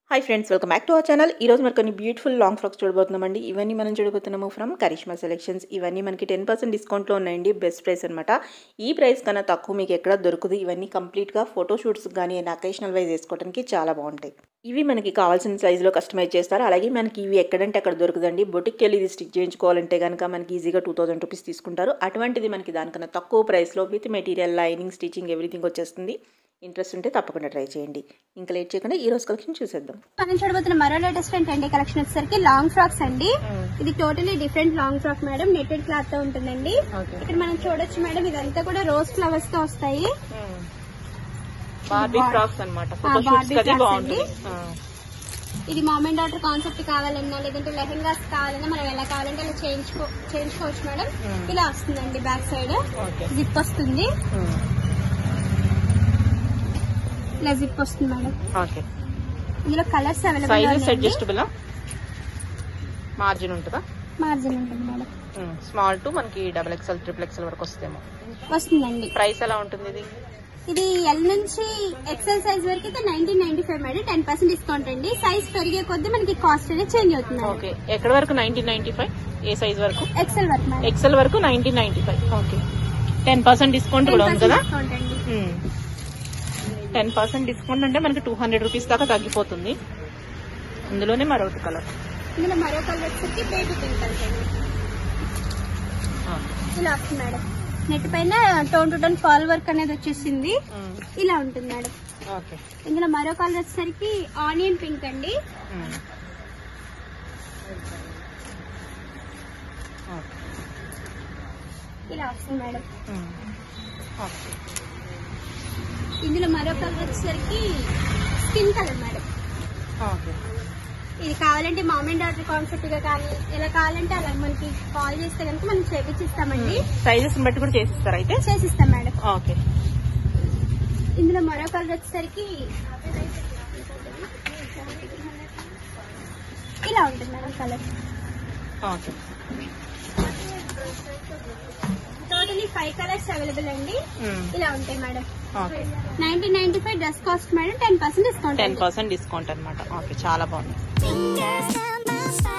Hi friends welcome back to our channel ఈ రోజు మరి కొన్ని బ్యూటిఫుల్ లాంగ్ ఫ్రాక్స్ చూడబోతున్నామండి ఇవన్నీ మనం చూడబోతున్నాము ఫ్రమ్ కరిష్మా సెలెక్షన్స్ ఇవన్నీ మనకి టెన్ పర్సెంట్ డిస్కౌంట్లో ఉన్నాయండి బెస్ట్ ప్రైస్ అనమాట ఈ ప్రైస్ కన్నా తక్కువ మీకు ఎక్కడ దొరకదు ఇవన్నీ కంప్లీట్గా ఫోటోషూట్స్ కానీ అండ్ అకేషనల్ వైజ్ వేసుకోవడానికి చాలా బాగుంటాయి ఇవి మనకి కావాల్సిన సైజులో కస్టమైజ్ చేస్తారు అలాగే మనకి ఇవి ఎక్కడంటే అక్కడ దొరకదండి బొటిక్కి వెళ్ళి ఇది స్టిచ్ చేయించుకోవాలంటే కనుక మనకి ఈజీగా టూ థౌసండ్ రూపీస్ తీసుకుంటారు అటువంటిది మనకి దానికన్నా తక్కువ ప్రైస్లో with material lining stitching everything వచ్చేస్తుంది ఇంట్రెస్ట్ ఉంటే తప్పకుండా ట్రై చేయండి ఇంకా లేట్ చేయకుండా ఈ రోజు కలెక్షన్ చూసేద్దాం మనం చూడబోతున్న మరో లేటెస్ట్ అండి కలెక్షన్ వచ్చేసరికి లాంగ్ ఫ్రాక్స్ అండి ఇది totally different long frock madam netted cloth తో ఉంటుందండి ఓకే ఇక్కడ మనం చూడొచ్చు మేడం ఇదంతా కూడా రోజ్ ఫ్లవర్స్ తో వస్తాయి బార్బీ ఫ్రాక్స్ అనమాట ఆ, ఫోటోషూట్స్ Barbie కది frocks బాగుంటుంది ఇది మామెంట్ డాటర్ కాన్సెప్ట్ కావాలన్నా లేదంటే లెహెంగాస్ కావాలన్నా మనం ఎలా కావాలంటే అలా చేయించుకో చేయించుకోవచ్చు మేడం Hmm. ఇలా వస్తుందండి బ్యాక్ సైడ్ ఓకే జిప్ వస్తుంది ఇలా జిప్ వస్తుంది మేడం ఓకే ఇందులో colours available sizes adjustable margin ఉంటుందా మార్జిన్ ఉంటుంది మేడం స్మాల్ టు మనకి డబుల్ ఎక్స్ఎల్ ట్రిపుల్ ఎక్స్ఎల్ వరకు వస్తేమో వస్తుందండి ప్రైస్ ఎలా ఉంటుంది ఇది ఇది ఎల్ నుంచి ఎక్సెల్ సైజ్ వరకు అయితే nineteen ninety five madam ten percent discount అండి సైజ్ పెరిగే కొద్దీ మనకి కాస్ట్ అనేది చేంజ్ అవుతుంది ఓకే ఎక్కడ వరకు నైన్టీన్ నైన్టీ ఫైవ్ ఏ సైజ్ వరకు ఎక్సెల్ వరకు మేడం ఎక్సెల్ వరకు nineteen ninety five okay ten percent discount కూడా ఉంది కదా డిస్కౌంట్ అండి టెన్ పర్సెంట్ డిస్కౌంట్ అంటే మనకి టూ హండ్రెడ్ రూపీస్ దాకా తగ్గిపోతుంది ఇందులోనే మరొకటి కలర్ ఇందులో మరో కలర్ వచ్చేసరికి బేబీ పింక్ కలర్ అండి ఇలా వస్తుంది మేడం నెట్ పైన tone to tone fall work అనేది వచ్చేసింది ఇలా ఉంటుంది మేడం ఓకే ఇందులో మరో కలర్ వచ్చేసరికి ఆనియన్ పింక్ అండి ఇలా వస్తుంది మేడం ఓకే ఇందులో మరో కలర్ వచ్చేసరికి స్కిన్ కలర్ మేడం ఓకే ఇది కావాలంటే మామ్ అండ్ డాటర్ కాన్సెప్ట్ గా కానీ ఎలా కావాలంటే అలా మనకి కాల్ చేస్తే కనుక మనం చేపించిస్తామండి సైజెస్ బట్టి కూడా చేసిస్తారు అయితే చేసిస్తాం మేడం ఓకే ఇందులో మరో కలర్ వచ్చేసరికి ఇలా ఉంటుంది madam colour okay totally five colours available అండి ఇలా ఉంటాయి madam okay nineteen ninety five dress cost madam ten percent discount ten percent discount అనమాట ఓకే చాలా బాగుంది Fingers down my spine.